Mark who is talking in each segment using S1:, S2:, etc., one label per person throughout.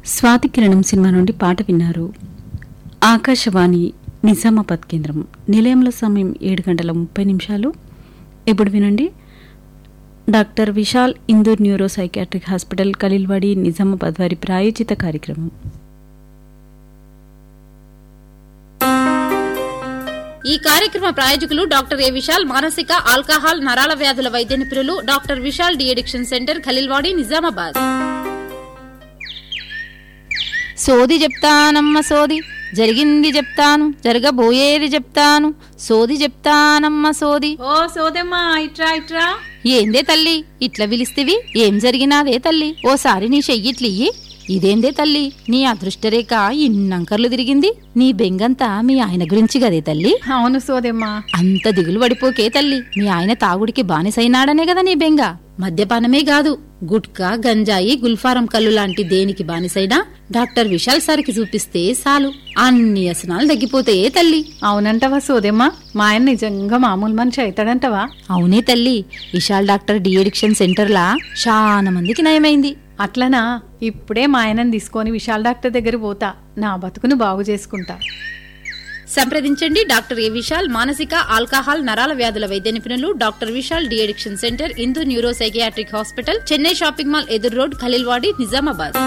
S1: స్వాతి కిరణం సినిమా నుండి పాట విన్నారు ఆకాశవాణి నిజామాబాద్ కేంద్రం నిలయంలో సమయం ఏడు గంటల ముప్పై నిమిషాలు ఇప్పుడు వినండి doctor Vishal Indur neuro psychiatric hospital Khaleelwadi Nizamabad వారి ప్రాయోజిత కార్యక్రమం
S2: ఈ కార్యక్రమ ప్రాయోజకులు డాక్టర్ ఏ విశాల్ మానసిక ఆల్కహాల్ నరాల వ్యాధుల వైద్య నిపుణులు doctor Vishal de addiction centre Khaleelwadi Nizamabad
S3: సోది చెప్తానమ్మ సోది జరిగింది చెప్తాను జరగబోయేది చెప్తాను సోది చెప్తానమ్మ సోది
S4: ఓ సోదమ్మా ఇట్రా ఇట్రా
S3: ఏందే తల్లి ఇట్లా పిలిస్తేవి ఏం జరిగినాదే తల్లి ఓసారి నీ చెయ్యిట్లియ్యి ఇదేందే తల్లి నీ అదృష్టరేఖ ఇన్నంకర్లు తిరిగింది నీ బెంగంతా మీ ఆయన గురించి గదే తల్లి
S4: అవును సోదమ్మా
S3: అంత దిగులు పడిపోకే తల్లి మీ ఆయన తాగుడికి బానిసైనాడనే కదా నీ బెంగ
S2: మద్యపానమే కాదు గుట్కా గంజాయి గుల్ఫారం కళ్ళు లాంటి దేనికి బానిసైనా డాక్టర్ విశాల్ సార్కి చూపిస్తే చాలు అన్ని వ్యసనాలు తగ్గిపోతాయే తల్లి
S4: అవునంటవా సోదమ్మా మా ఆయన నిజంగా మామూలు మనిషి అవుతాడంటవా
S3: అవునే తల్లి విశాల్ డాక్టర్ డి అడిక్షన్ సెంటర్లా చాలా మందికి నయమైంది
S4: అట్లనా ఇప్పుడే మా ఆయనని తీసుకొని విశాల్ డాక్టర్ దగ్గర పోతా నా బతుకును బాగు చేసుకుంటా
S2: సంప్రదించండి డాక్టర్ ఏ విశాల్ మానసిక ఆల్కహాల్ నరాల వ్యాధుల వైద్య నిపుణులు doctor Vishal de addiction centre Indu neuro psychiatric hospital Chennai shopping mall ఎదురు రోడ్ ఖలీల్వాడి నిజామాబాద్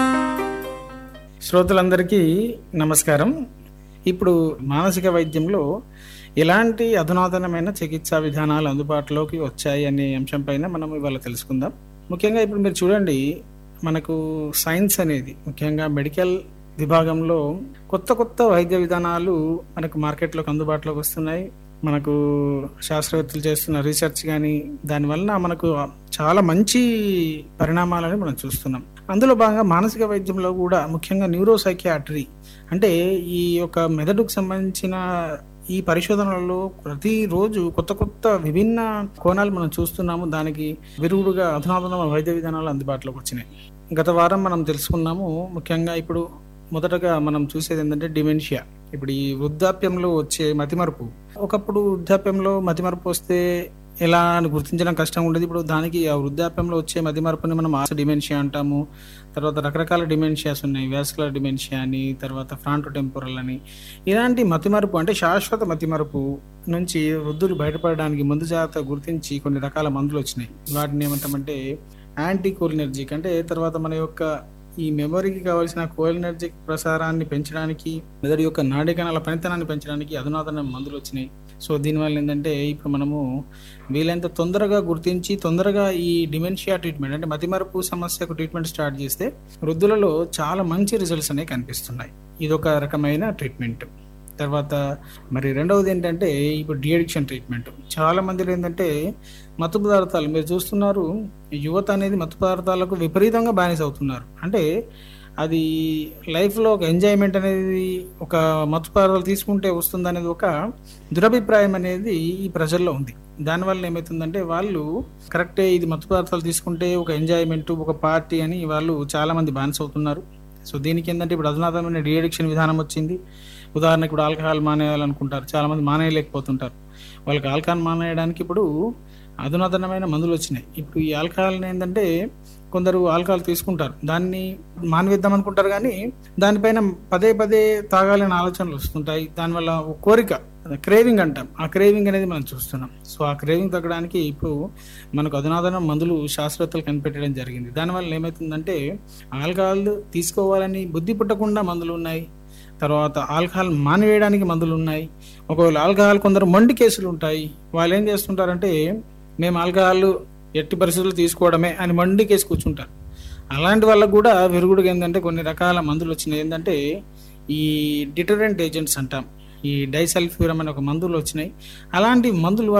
S5: శ్రోతలందరికీ నమస్కారం ఇప్పుడు మానసిక వైద్యంలో ఎలాంటి అధునాతనమైన చికిత్సా విధానాలు అందుబాటులోకి వచ్చాయి అనే అంశంపైన మనం ఇవాళ తెలుసుకుందాం ముఖ్యంగా ఇప్పుడు మీరు చూడండి మనకు సైన్స్ అనేది ముఖ్యంగా మెడికల్ విభాగంలో కొత్త కొత్త వైద్య విధానాలు మనకు మార్కెట్లోకి అందుబాటులోకి వస్తున్నాయి మనకు శాస్త్రవేత్తలు చేస్తున్న రీసెర్చ్ కానీ దానివల్ల మనకు చాలా మంచి పరిణామాలని మనం చూస్తున్నాం అందులో భాగంగా మానసిక వైద్యంలో కూడా ముఖ్యంగా న్యూరో సైకియాట్రీ అంటే ఈ యొక్క మెదడుకు సంబంధించిన ఈ పరిశోధనలలో ప్రతిరోజు కొత్త కొత్త విభిన్న కోణాలు మనం చూస్తున్నాము దానికి విరుగుడుగా అధునాతన వైద్య విధానాలు అందుబాటులోకి వచ్చినాయి గత వారం మనం తెలుసుకున్నాము ముఖ్యంగా ఇప్పుడు మొదటగా మనం చూసేది ఏంటంటే డిమెన్షియా ఇప్పుడు ఈ వృద్ధాప్యంలో వచ్చే మతిమరుపు ఒకప్పుడు వృద్ధాప్యంలో మతిమరుపు వస్తే ఎలా అని గుర్తించడం కష్టంగా ఉండేది ఇప్పుడు దానికి ఆ వృద్ధాప్యంలో వచ్చే మతిమరుపుని మనం ఆస డిమెన్షియా అంటాము తర్వాత రకరకాల డిమెన్షియాస్ ఉన్నాయి వ్యాస్కులర్ డిమెన్షియా అని తర్వాత ఫ్రాంటో టెంపోరల్ అని ఇలాంటి మతిమరుపు అంటే శాశ్వత మతిమరుపు నుంచి వృద్ధులు బయటపడడానికి ముందు జాగ్రత్త గుర్తించి కొన్ని రకాల మందులు వచ్చినాయి వాటిని ఏమంటామంటే యాంటీ కోలినర్జిక్ అంటే తర్వాత మన యొక్క ఈ మెమొరీకి కావాల్సిన కోలినర్జిక్ ప్రసారాన్ని పెంచడానికి మెదడు యొక్క నాడికణాల పనితనాన్ని పెంచడానికి అధునాతన మందులు వచ్చినాయి సో దీనివల్ల ఏంటంటే ఇప్పుడు మనము వీలైనంత తొందరగా గుర్తించి తొందరగా ఈ డిమెన్షియా ట్రీట్మెంట్ అంటే మతిమరుపు సమస్యకు ట్రీట్మెంట్ స్టార్ట్ చేస్తే వృద్ధులలో చాలా మంచి రిజల్ట్స్ అనేవి కనిపిస్తున్నాయి ఇది ఒక రకమైన ట్రీట్మెంట్ తర్వాత మరి రెండవది ఏంటంటే ఇప్పుడు డిఅడిక్షన్ ట్రీట్మెంట్ చాలా మందిలో ఏంటంటే మత్తు పదార్థాలు మీరు చూస్తున్నారు యువత అనేది మత్తు పదార్థాలకు విపరీతంగా బానిస అవుతున్నారు అంటే అది లైఫ్లో ఒక ఎంజాయ్మెంట్ అనేది ఒక మత్తు పదార్థాలు తీసుకుంటే వస్తుంది అనేది ఒక దురభిప్రాయం అనేది ఈ ప్రజల్లో ఉంది దానివల్ల ఏమవుతుందంటే వాళ్ళు కరెక్టే ఇది మత్తు పదార్థాలు తీసుకుంటే ఒక ఎంజాయ్మెంట్ ఒక పార్టీ అని వాళ్ళు చాలా మంది బానిస అవుతున్నారు సో దీనికి ఏంటంటే ఇప్పుడు అధునాతనమైన డిఅడిక్షన్ విధానం వచ్చింది ఉదాహరణకు ఇప్పుడు ఆల్కహాల్ మానేయాలనుకుంటారు చాలా మంది మానేయలేకపోతుంటారు వాళ్ళకి ఆల్కహాల్ మానేయడానికి ఇప్పుడు అధునాతనమైన మందులు వచ్చినాయి ఇప్పుడు ఈ ఆల్కహాల్ ఏంటంటే కొందరు ఆల్కహాల్ తీసుకుంటారు దాన్ని మానవేద్దాం అనుకుంటారు కానీ దానిపైన పదే పదే తాగాలనే ఆలోచనలు వస్తుంటాయి దానివల్ల ఒక కోరిక క్రేవింగ్ అంటాం ఆ క్రేవింగ్ అనేది మనం చూస్తున్నాం సో ఆ క్రేవింగ్ తగ్గడానికి ఇప్పుడు మనకు అధునాతన మందులు శాస్త్రవేత్తలు కనిపెట్టడం జరిగింది దానివల్ల ఏమవుతుందంటే ఆల్కహాల్ తీసుకోవాలని బుద్ధి పుట్టకుండా మందులు ఉన్నాయి తర్వాత ఆల్కహాల్ మానివేయడానికి మందులు ఉన్నాయి ఒకవేళ ఆల్కహాల్ కొందరు మొండి కేసులు ఉంటాయి వాళ్ళు ఏం చేస్తుంటారంటే మేము ఆల్కహాల్ ఎట్టి పరిస్థితులు తీసుకోవడమే అని మొండి కేసు కూర్చుంటారు అలాంటి వాళ్ళకు కూడా విరుగుడుగా ఏంటంటే కొన్ని రకాల మందులు వచ్చినాయి ఏంటంటే ఈ డిటరెంట్ ఏజెంట్స్ అంటాం ఈ డైసల్ఫ్యూరం అనే ఒక మందులు వచ్చినాయి అలాంటి మందులు